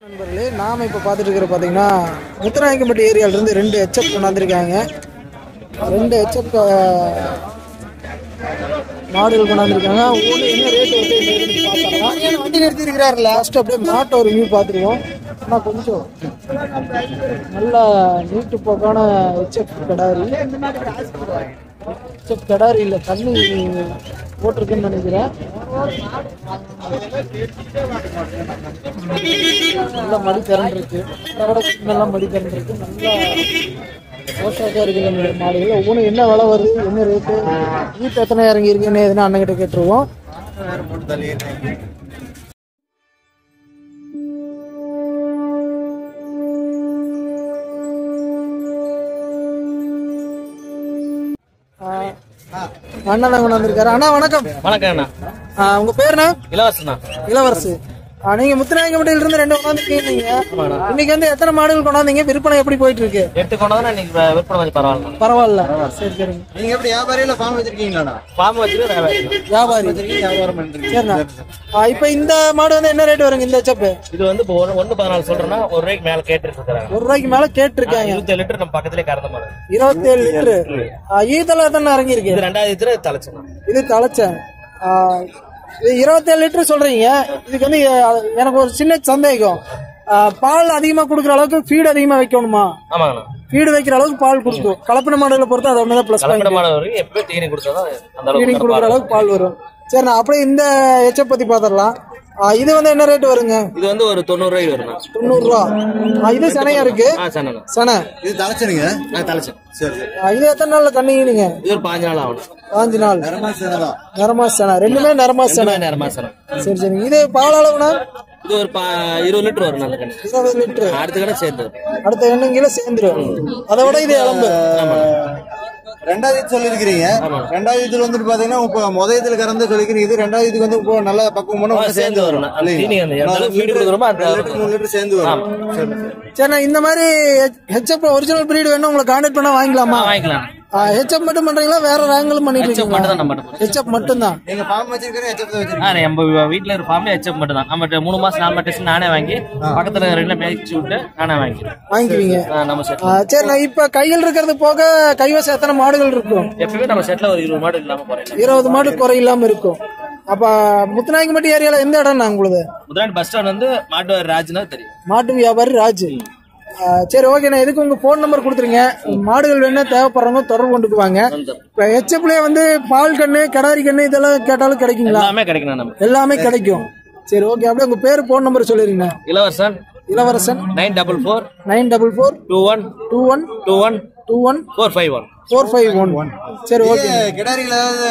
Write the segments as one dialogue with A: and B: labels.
A: நண்பர்களே நாம் இப்போ பார்த்துட்டு இருக்கிற பார்த்தீங்கன்னா முத்துராயக்கம்பட்டி ஏரியாவிலேருந்து ரெண்டு ஹெச்எப் கொண்டாந்துருக்காங்க ரெண்டு ஹெச்எப் மாடுகள் கொண்டாந்துருக்காங்க ஒவ்வொன்று என்ன ரேட் வந்து என்ன ரேட்டுன்னு பார்த்தாங்கன்னா ஏன் வண்டி நிறுத்திருக்கிறாருல லாஸ்ட் அப்படியே மாட்டை ஒரு வியூ பார்த்துருவோம் ஆனால் கொஞ்சம் நல்லா நீட்டு போக்கான ஹெச்எப் கடாரி ஹெச்எப் கடாரி இல்லை தண்ணி போட்டிருக்குன்னு நினைக்கிறேன் நல்ல மடி திறன் இருக்கு அதை விட நல்லா மடி திறன் இருக்கு நல்லா ஓட்டாக்கா இருக்குது அந்த மாடுகள் ஒவ்வொன்றும் என்ன விலை வருது என்ன ரேட்டு வீட்டு எத்தனை இறங்கி இருக்குன்னு எதுனா அண்ணன் கேட்டுருவோம் அண்ணன் தான் கொண்டு வந்திருக்காரு அண்ணா வணக்கம்
B: வணக்கம் அண்ணா
A: ஆ, உங்க பேருண்ணா
B: இலவசம் தான்
A: இளவரசு ஆ, நீங்க முத்துராயக்கம்பட்டியில இருந்து ரெண்டு கொண்டாந்துருக்கீங்க நீங்க இன்னைக்கு வந்து எத்தனை மாடுகள் கொண்டாந்தீங்க விற்பனை எப்படி போயிட்டு இருக்கு
B: எட்டு கொண்டு தான் இன்னைக்கு வி- விற்பனை கொஞ்சம் பரவாயில்ல
A: பரவாயில்ல சரி சரிங்க
C: நீங்க எப்படி வியாபாரியில ஃபார்ம் வச்சிருக்கீங்களாண்ணா
B: ஃபார்ம் வச்சுட்டு வியாபாரி தான்.
A: வியாபாரி
C: வச்சிருக்கீங்க வியாபாரம் பண்றீங்க
A: சரிண்ணா ஆ, இப்ப இந்த மாடு வந்து என்ன ரேட் வருங்க இந்த செப்பு
B: இது வந்து இப்போ ஒன்று ஒன்று பதினாலு சொல்றேன்னா ஒரு ரூபாய்க்கு மேல கேட்டு இருக்காங்க
A: ஒரு ரூபாய்க்கு மேல கேட்டிருக்காங்க
B: இருபத்தி லிட்டர் நம்ம பக்கத்துலேயே கறந்த மாதிரி
A: இருபத்தேழு லிட்டரு ஈத்தல எத்தனை இறங்கி இருக்கு
B: இது ரெண்டாயிரத்தி இதில் தலைச்சுண்ணா
A: இது தலைச்சேன் ஆ, இது இருபத்தேழு லிட்டர் சொல்றீங்க இதுக்கு வந்து ஆ, எனக்கு ஒரு சின்ன சந்தேகம் ஆ, பால் அதிகமா கொடுக்குற அளவுக்கு ஃபீடு அதிகமா வைக்கணுமா
B: ஆமாங்கண்ணா
A: ஃபீடு வைக்கிற அளவுக்கு பால் கொடுக்கும் கலப்பின மாடுகளை பொறுத்து அது ஒண்ணுதான் ப்ளஸ் பாயிண்ட்
B: கலப்பிடமான வரைக்கும் எப்பவுமே தீனி கொடுத்தா தான் அந்த
A: ஃபீடிங்
B: அளவுக்கு
A: கொடுக்குற அளவுக்கு பால் வரும் சரி நான் அப்படியே இந்த எச்சப் பத்தி பாத்திரலாம் இது வந்து என்ன ரேட் வருங்க
B: இது வந்து ஒரு தொண்ணூறு ரூபாய்க்கு வருண்ணா
A: தொண்ணூறு ரூபா ஆ, இது சனையா இருக்கு
B: ஆ சண்ணா
A: சனை
C: இது தலைச்சனுங்க
B: நான் தலைச்சேன்
C: சரி சரி
A: ஆ, இது எத்தனை நாள்ல கண்ணிங்க
B: இது ஒரு பாஞ்சு நாள் ஆகணும்
A: பாஞ்சு நாள்
C: நிறமா சேனதான்
A: நரமா சனை ரெண்டுமே நரமா சனை
B: நேரமா சனம்
A: சரி சரி இது பால் அளவுனா
B: இது ஒரு பா இருபது லிட்டர் வரும் அந்த கண்ணு
A: இருபது லிட்டரு
B: அடுத்த கடை சேர்த்து
A: அடுத்த எண்ணெய்கில சேர்ந்துரும் அதை விட இது இளம்பு
C: ரெண்டாவது இது சொல்லிருக்கிறீங்க ரெண்டாவது இதுல வந்துட்டு பாத்தீங்கன்னா இப்போ முத இதுல கறந்து சொல்லிக்கிறீங்க இது ரெண்டாவது இதுக்கு வந்து இப்போ நல்லா பக்குவம் பண்ண
B: சேர்ந்து
C: சேர்ந்து
B: வரும்
C: வரும்
B: தீனி அந்த எந்த அளவுக்கு ஃபீடு கொடுக்குறோமோ அந்த
C: ரெண்டு லிட்டர் மூணு லிட்டர் சேர்ந்து வரும் சரி, சரி.
A: சரி நான் இந்த மாதிரி ஹெச்எப் ஒரிஜினல் பிரீடு வேணும் உங்களை கான்டாக்ட் பண்ணா வாங்கிக்கலாமா
B: வாங்கிக்கலாம்
A: ஹெச்எப் மட்டும் பண்றீங்களா வேற ரேங்கிலும் பண்ணிட்டு
B: ஹெச்எப் மட்டும் தான் நம்ம
A: இருக்கீங்களா ஹெச்எப் மட்டும் தான்
C: நீங்க ஃபார்ம் வச்சிருக்கிறீங்க ஹெச்எப் தான் வச்சிருக்கீங்க
B: ஆ நம்ம வீட்ல இருக்க ஃபார்ம்ல ஹெச்எப் மட்டும் தான் நம்ம மூணு மாசம் நாலு டெஸ்ட் நானே வாங்கி பக்கத்துல ரெண்டு மேய்ச்சி விட்டு நானே வாங்கிக்கிறேன்
A: வாங்கிக்குவீங்க
B: ஆ, நம்ம செட்
A: ஆ, சரி நான் இப்ப கையில் இருக்கிறது போக கைவசம் எத்தனை மாடுகள் இருக்கும்
B: எப்பவுமே நம்ம செட்ல ஒரு இருபது மாடு இல்லாம போறேன்
A: இருபது மாடு குறை இல்லாம இருக்கும் அப்ப முத்துநாயக்கம்பட்டி ஏரியால எந்த இடம் நான் உங்களுது
B: முதலாளி பஸ் ஸ்டாண்ட் வந்து மாட்டு ராஜ்னா தெரியும்
A: மாட்டு வியாபாரி ராஜு ஆ, சரி ஓகே நான் எதுக்கு உங்க போன் நம்பர் கொடுத்துருங்க மாடுகள் வேணா தேவைப்படுறவங்க தொடர்பு கொண்டுக்குவாங்க இப்ப ஹெச்எப்லயே வந்து பால் கண்ணு கிடாரி கண்ணு இதெல்லாம் கேட்டாலும் கிடைக்குங்களா
B: எல்லாமே கிடைக்கணும் நம்ம
A: எல்லாமே கிடைக்கும் சரி ஓகே அப்படியே உங்க பேர் போன் நம்பர் சொல்லிருங்க
B: Ilavarasan
A: Ilavarasan
B: nine double four
A: nine double four
B: two one
A: two one
B: two one
A: two one
B: four five one
A: four five one சரி ஓகே
C: இது கிடாரிகள் ஏதாவது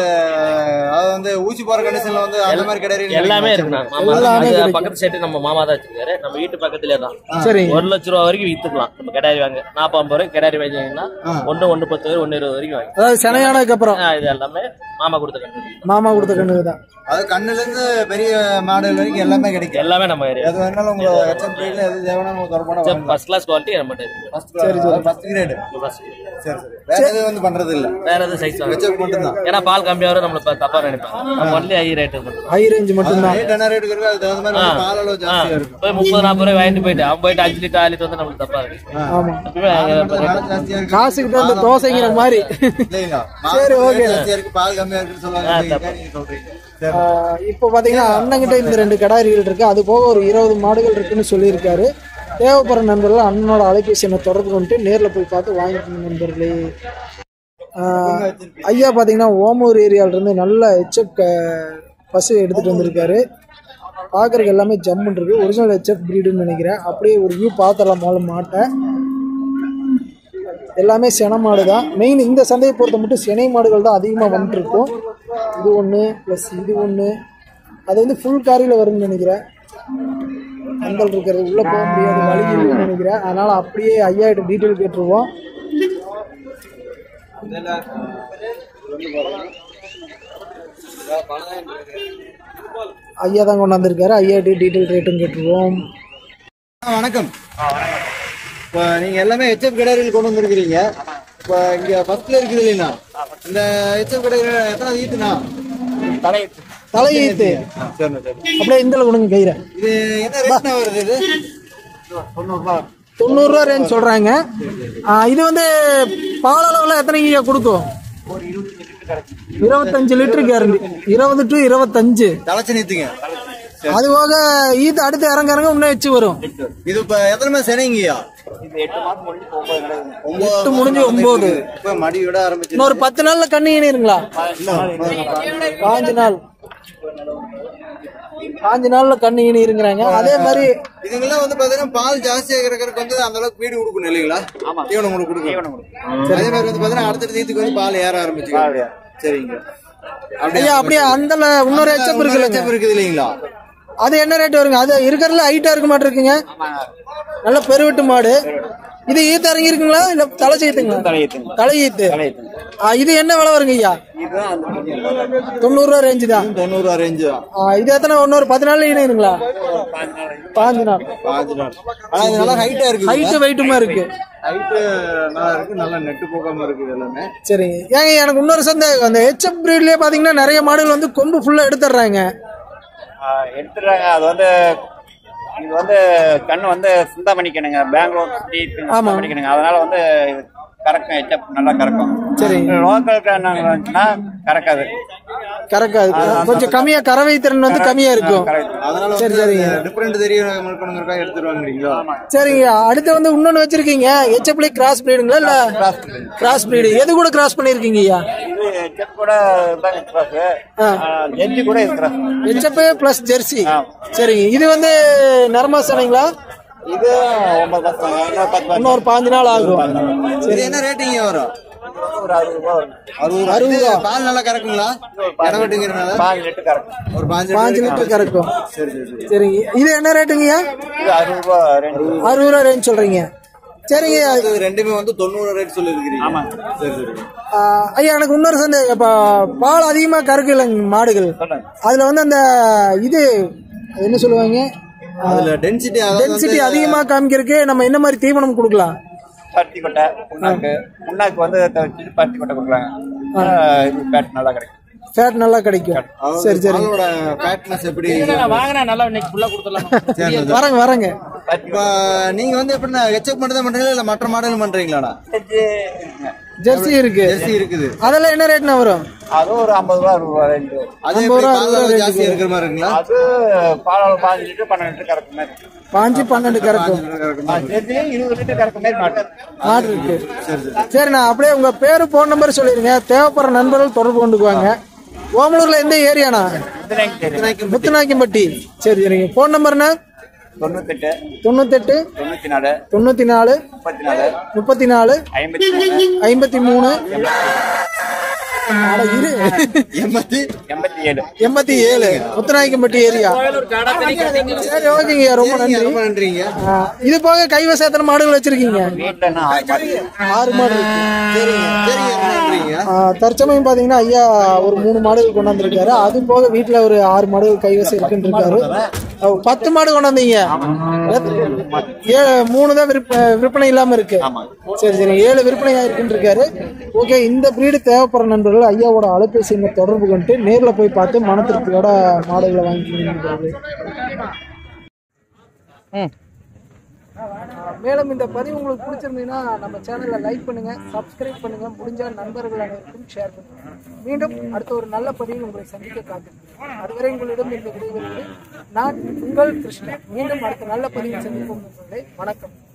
C: அது வந்து ஊசி போற கண்டிஷன்ல வந்து அந்த மாதிரி கிடாரி
B: எல்லாமே இருக்குண்ணா மாமா
A: எல்லாமே
B: அது
A: கிடைக்கும்.
B: பக்கத்து செட்டு நம்ம மாமா தான் வச்சிருக்காரு நம்ம வீட்டு பக்கத்துலயே தான்
A: சரி
B: ஒரு லட்ச ரூபா வரைக்கும் வித்துக்கலாம் நம்ம கிடாரி வாங்க நாற்பது ஐம்பது ரூபாய் கிடாரி வாங்கிங்கன்னா ஒன்னு ஒன்னு பத்து ரூபாய் ஒன்னு இருபது வரைக்கும் வாங்கி
A: அதாவது செனையானதுக்கு அப்புறம்
B: ஆ, இது எல்லாமே மாமா கொடுத்த கண்டு
A: மாமா கொடுத்த கண்ணுக்கு தான்
C: அது கண்ணுல இருந்து பெரிய மாடல் வரைக்கும் எல்லாமே கிடைக்கும்
B: எல்லாமே நம்ம ஏரியா
C: எது வேணாலும் உங்க ஹெச்எப் ரேட்ல எது தேவைன்னா உங்க தொடர்பான
B: ஃபர்ஸ்ட் கிளாஸ் குவாலிட்டி நம்ம
C: சரி சரி ஃபர்ஸ்ட் கிரேட் சரி சரி வேற எதுவும் வந்து பண்றது இல்ல
B: வேற எதுவும் சைஸ்
C: ஹெச்எப் மட்டும் தான்
B: ஏன்னா பால் கம்மியா வரும் நம்மள ப- தப்பா நினைப்பாங்க நம்ம ஒன்லி ஹை ரேட் மட்டும்
A: ஹை ரேஞ்ச் மட்டும்தான்
C: ரேட் என்ன ரேட் இருக்கு அதுக்கு தகுந்த மாதிரி வந்து பால் அளவு ஜாஸ்தியா இருக்கும்
B: போய் முப்பது நாற்பது ரூபாய் வாங்கிட்டு போயிட்டு அவன் போயிட்டு அஞ்சு லிட்டர் ஆறு லிட்டர் வந்து நம்மளுக்கு தப்பா இருக்கு
A: ஆமா
B: எப்பவுமே அங்க
C: பால் ஜாஸ்தியா இருக்கு
A: காசுக்கு தகுந்த தோசைங்கிற மாதிரி
C: இல்லைங்களா
A: சரி,
C: பால்
A: okay.
C: ஜாஸ்தியா இருக்கு பால் கம்மியா இருக்குன்னு சொல்லுவாங்க நீங்க சொல்றீங்க சரி
A: ஆஹ் இப்போ பாத்தீங்கன்னா அண்ணன்கிட்ட இந்த ரெண்டு கடாரிகள் இருக்கு அது போக ஒரு இருபது மாடுகள் இருக்குன்னு சொல்லியிருக்காரு தேவைப்படுற நண்பர்கள் அண்ணனோட அலைபேசி எண்ணை தொடர்பு கொண்டு நேர்ல போய் பார்த்து வாங்கிக்கணும் நண்பர்களே ஆஹ் ஐயா பாத்தீங்கன்னா ஓமூர் ஏரியால இருந்து நல்ல ஹெச்எப் பசு எடுத்துட்டு வந்திருக்காரு பார்க்கறதுக்கு எல்லாமே ஜம்முன் இருக்கு ஒரிஜினல் ஹெச்எப் பிரீடுன்னு நினைக்கிறேன் அப்படியே ஒரு வியூ பார்த்தலாம் முதல்ல மாட்டை எல்லாமே சென மாடு தான் மெயின் இந்த சந்தையை பொறுத்த மட்டும் சினை மாடுகள் தான் அதிகமாக வந்துட்டு இருக்கும் இது ஒன்று ப்ளஸ் இது ஒன்று அது வந்து ஃபுல் காரியில் வரும்னு நினைக்கிறேன் பந்தல் இருக்கிறது உள்ளே போக முடியாது வழி இருக்குன்னு நினைக்கிறேன் அதனால் அப்படியே ஐயா கிட்ட டீட்டெயில் கேட்டுருவோம் ஐயா தான் கொண்டு வந்திருக்காரு ஐயா கிட்ட டீட்டெயில் ரேட்டும் கேட்டுருவோம்
C: ஆ, வணக்கம் இப்போ நீங்க எல்லாமே ஹெச்எப் கிடாரிகள் கொண்டு வந்திருக்கிறீங்க இப்போ இங்க ஃபர்ஸ்ட்ல இருக்குது இல்லைண்ணா இந்த ஹெச்எப் கிடாரி எத்தனை ஈத்துண்ணா
A: தலையீத்து
C: சரிண்ணா சரி
A: அப்படியே இந்த கொடுங்க கயிறை
C: இது என்ன ரேட்னா வருது இது
A: தொண்ணூறுரூவா ரேஞ்ச் சொல்றாங்க ஆ, இது வந்து பால் அளவில் எத்தனை ஐயா கொடுக்கும் இருபத்தஞ்சு லிட்டர் கேரண்டி இருபது டு இருபத்தஞ்சு
C: தலைச்சு நிறுத்துங்க
A: அது போக ஈத்து அடுத்து இறங்க இறங்க இன்னும் வச்சு வரும்
C: இது இப்ப எத்தனை மாசம் செனைங்கய்யா
A: எட்டு முடிஞ்சு ஒன்பது
C: இப்ப மடி விட ஆரம்பிச்சு
A: இன்னொரு பத்து நாள்ல கண்ணு ஈனிருங்களா பாஞ்சு நாள் பாஞ்சு நாள்ல கண்ணு ஈனிருங்கிறாங்க அதே மாதிரி
C: இதுங்கெல்லாம் வந்து பாத்தீங்கன்னா பால் ஜாஸ்தியா இருக்கிறதுக்கு வந்து அந்த அளவுக்கு வீடு கொடுக்கணும் இல்லைங்களா தீவனம் உங்களுக்கு கொடுக்கணும் அதே மாதிரி வந்து பாத்தீங்கன்னா அடுத்த தீத்துக்கு வந்து பால் ஏற ஆரம்பிச்சு சரிங்க
A: ஐயா அப்படியே அந்த இன்னொரு எச்சப் இருக்குல்லங்க
C: லட்சம் இருக்குது இல்லைங்களா
A: அது என்ன ரேட் வருங்க அது இருக்கிறதுல ஹைட்டா இருக்க மாட்டிருக்குங்க நல்ல பெருவிட்டு மாடு இது ஈத்து இறங்கி இருக்குங்களா இல்ல தலை செய்யுங்களா தலை ஈத்து ஆ, இது என்ன விலை வருங்க ஐயா தொண்ணூறு ரூபா ரேஞ்சு தான்
C: தொண்ணூறு ரூபா ரேஞ்சு
A: ஆ, இது எத்தனை இன்னொரு பத்து நாள்ல ஈனுங்களா பாஞ்சு நாள்
C: பாஞ்சு நாள் ஆனா இது நல்லா ஹைட்டா இருக்கு
A: ஹைட்டு வெயிட்டுமா இருக்கு
C: ஹைட்டு நல்லா இருக்கு நல்லா நெட்டு போகாம இருக்குது எல்லாமே
A: சரிங்க ஏங்க எனக்கு இன்னொரு சந்தேகம் அந்த ஹெச்எப் பிரீட்லயே பாத்தீங்கன்னா நிறைய மாடுகள் வந்து கொம்பு ஃபுல்லா எடுத்துடுறாங்க
D: எடுத்துறாங்க அது வந்து இது வந்து கண்ணு வந்து சிந்தாமணிக்கணுங்க பெங்களூர் சிட்டி சிந்தாமணிக்கணுங்க அதனால வந்து இது கறக்கும் எச்சப் நல்லா கறக்கும்
A: சரி
D: லோக்கல் கண்ணு வந்துச்சுன்னா கறக்காது
A: கறக்காது கொஞ்சம் கம்மியா கறவை திறன் வந்து கம்மியா இருக்கும்
C: அதனால
A: சரி சரிங்க
C: டிஃபரெண்ட் தெரிய இருக்கணுங்கிறக்கா எடுத்துருவாங்கிறீங்களா
A: சரிங்க அடுத்து வந்து இன்னொன்னு வச்சிருக்கீங்க ஹெச்எப்ல கிராஸ் பிரீடுங்களா இல்ல கிராஸ் பிரீடு எது கூட கிராஸ் பண்ணிருக்கீங்க ஐயா
D: இது எச்சப் கூட தான் கிராஸ்
A: ஆ.
D: ஜெஞ்சி கூட இது கிராஸ்
A: ஹெச்எப் பிளஸ் ஜெர்சி சரிங்க இது வந்து நரமாசனைங்களா
D: இது ஒன்பது மாசம் இன்னொரு பத்து மாசம்
A: இன்னொரு பாஞ்சு நாள் ஆகும்
C: இது என்ன ரேட்டிங்க வரும்
D: ஒரு அறுபது ரூபா வரும்
C: அறுபது
A: அறுபது
C: ரூபா பால் நல்லா கறக்குங்களா இடவெட்டுங்கிறனால
D: பாஞ்சு லிட்டர் கறக்கும்
C: ஒரு பாஞ்சு
A: பாஞ்சு லிட்டர் கறக்கும்
C: சரி சரி சரி
A: சரிங்க இது என்ன ரேட்டுங்கய்யா
D: இது அறுபது ரூபா ரெண்டு
A: அறுபது ரூபா ரேஞ்ச் சொல்றீங்க சரிங்க
C: இது ரெண்டுமே வந்து தொண்ணூறு ரேட் சொல்லிருக்கிறீங்க
D: ஆமா
C: சரி சரி
A: ஆ, ஐயா எனக்கு இன்னொரு சந்தேகம் இப்ப பால் அதிகமா கறக்குலங்க மாடுகள்
D: சொல்லுங்க
A: அதுல வந்து அந்த இது அது என்ன சொல்லுவாங்க
C: அதுல டென்சிட்டி
A: டென்சிட்டி அதிகமா காமிக்கிறதுக்கு நம்ம என்ன மாதிரி தீவனம் கொடுக்கலாம்
D: பருத்தி கொட்டை புண்ணாக்கு புண்ணாக்கு வந்து வச்சு பருத்தி கொட்டை கொடுக்குறாங்க இது பேட் நல்லா கிடைக்கும்
A: ஃபேட் நல்லா கிடைக்கும் சரி சரி
C: பாலோட ஃபேட்னஸ் எப்படி
B: வாங்கினா நல்லா இன்னைக்கு ஃபுல்லா கொடுத்துடலாம்
A: வரேங்க வரேங்க
C: இப்ப நீங்க வந்து எப்படின்னா ஹெச்எப் மட்டும் தான் பண்றீங்களா இல்ல மற்ற மாடல் பண்றீங்களாண்ணா
A: ஜெர்சி இருக்கு
C: ஜெர்சி இருக்குது
A: அதெல்லாம் என்ன ரேட்னா வரும்
D: அதுவும் ஒரு ஐம்பது ரூபா அறுபது ரூபா ரெண்டு
C: அது எப்படி பால் அளவு ஜாஸ்தியா இருக்கிற மாதிரி இருக்குங்களா
D: அது பால் பாஞ்சு லிட்டர் பன்னெண்டு லிட்டர் கறக்கும் மாதிரி
A: பாஞ்சு பன்னெண்டு கறக்கும்
D: சேர்த்துலேயும் இருபது லிட்டர் கறக்கும் மாதிரி மாட்டு
A: மாடு இருக்கு சரி நான் அப்படியே உங்க பேரு போன் நம்பர் சொல்லிருங்க தேவைப்படுற நண்பர்கள் தொடர்பு கொண்டுக்குவாங்க ஓமலூர்ல எந்த ஏரியாண்ணா
D: இதுலையும் தெரியும்
A: முத்துநாயக்கம்பட்டி சரி சரிங்க போன் நம்பர்னா
D: தொண்ணூத்தெட்டு
A: தொண்ணூத்தெட்டு
D: தொண்ணூத்தி நாலு
A: தொண்ணூத்தி நாலு
D: முப்பத்தி நாலு
A: முப்பத்தி நாலு
D: ஐம்பத்தி மூணு
A: ஐம்பத்தி மூணு அட இரு
C: எண்பத்தி
D: எண்பத்தி ஏழு
A: எண்பத்தி ஏழு முத்துநாயக்கம்பட்டி ஏரியா சரி ஓகேங்க ரொம்ப நன்றி
C: ரொம்ப நன்றிங்க
A: ஆ, இது போக கைவசம் எத்தனை மாடுகள் வச்சிருக்கீங்க
D: வீட்டுல என்ன ஆறு மாடு
A: ஆறு மாடு இருக்கு
C: சரிங்க சரிங்க ரொம்ப நன்றிங்க
A: ஆ, தற்சமயம் பாத்தீங்கன்னா ஐயா ஒரு மூணு மாடுகள் கொண்டாந்துருக்காரு அது போக வீட்டுல ஒரு ஆறு மாடுகள் கைவசம் இருக்குன்னு இருக்காரு அஹ், பத்து மாடு கொண்டாந்தீங்க ஏழு மூணு தான் விற்ப விற்பனை இல்லாம இருக்கு சரி சரி ஏழு விற்பனை ஆயிருக்குன்னு இருக்காரு ஓகே இந்த பிரீடு தேவைப்படுற நண்பர்கள் ஐயாவோட அலைபேசி எண்ணை தொடர்பு கொண்டு நேர்ல போய் பார்த்து மன திருப்தியோட மாடுகளை வாங்கிக்கணும் மேலும் இந்த பதிவு உங்களுக்கு பிடிச்சிருந்தீங்கன்னா நம்ம சேனலை லைக் பண்ணுங்க சப்ஸ்கிரைப் பண்ணுங்க முடிஞ்ச நண்பர்கள் அனைவருக்கும் ஷேர் பண்ணுங்க மீண்டும் அடுத்த ஒரு நல்ல பதிவில் உங்களை சந்திக்க காத்திருக்கிறேன் அதுவரை உங்களிடம் இந்த விடைபெறுவது நான் உங்கள் கிருஷ்ணன் மீண்டும் அடுத்த நல்ல பதிவில் சந்திப்போம் நண்பர்களே வணக்கம்